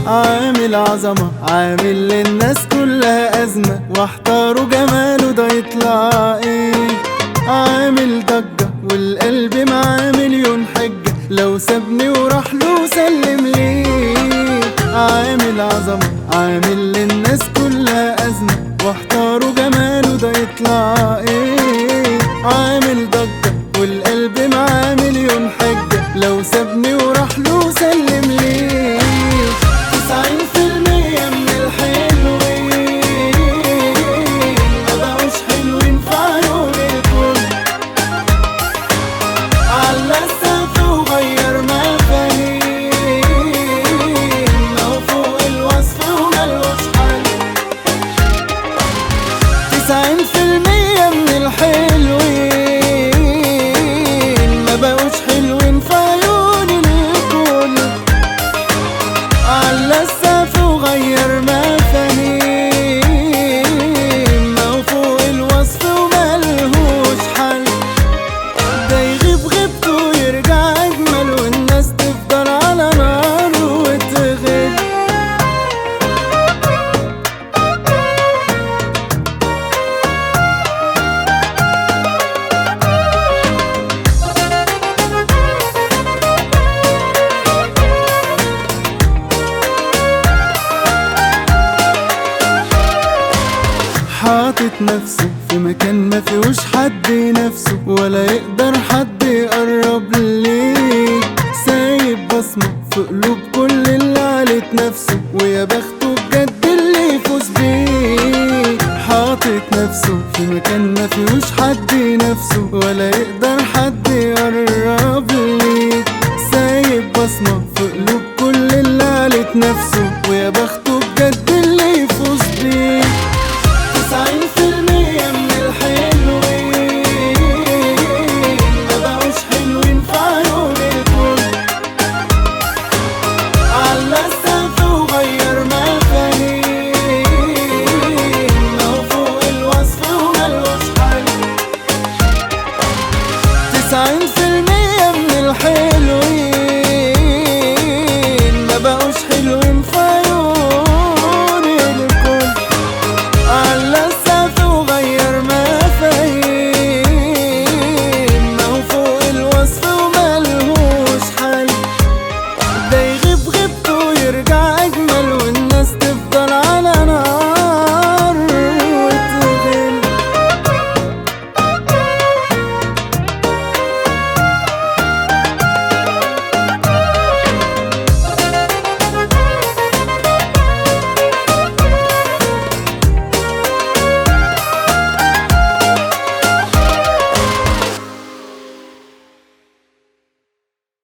عامل عظمة عامل للناس كلها أزمة واحتاروا جماله ده يطلع ايه عامل ضجة والقلب معاه مليون حجة لو سابني وراح له سلم ليه عامل عظمة عامل للناس كلها أزمة واحتاروا جماله ده يطلع ايه عامل ضجة والقلب معاه مليون حجة لو سابني وراح له سلم ليه تسعين في المية من الحلوين ما بقوش حلوين في عيون الكل على السقف وغير مفاهيم لو فوق الوصف وملوش حل تسعين في المية من الحلوين ما بقوش حلوين في عيون الكل على السقف وغير مفاهيم لو فوق الوصف وملهوش حل ده يغيب غيبته ويرجع أجمل والناس تفضل على نار وتغيب حاطط نفسه في مكان ما فيهوش حد نفسه ولا يقدر حد يقرب ليه سايب بصمة في قلوب كل اللي علت نفسه ويا بخت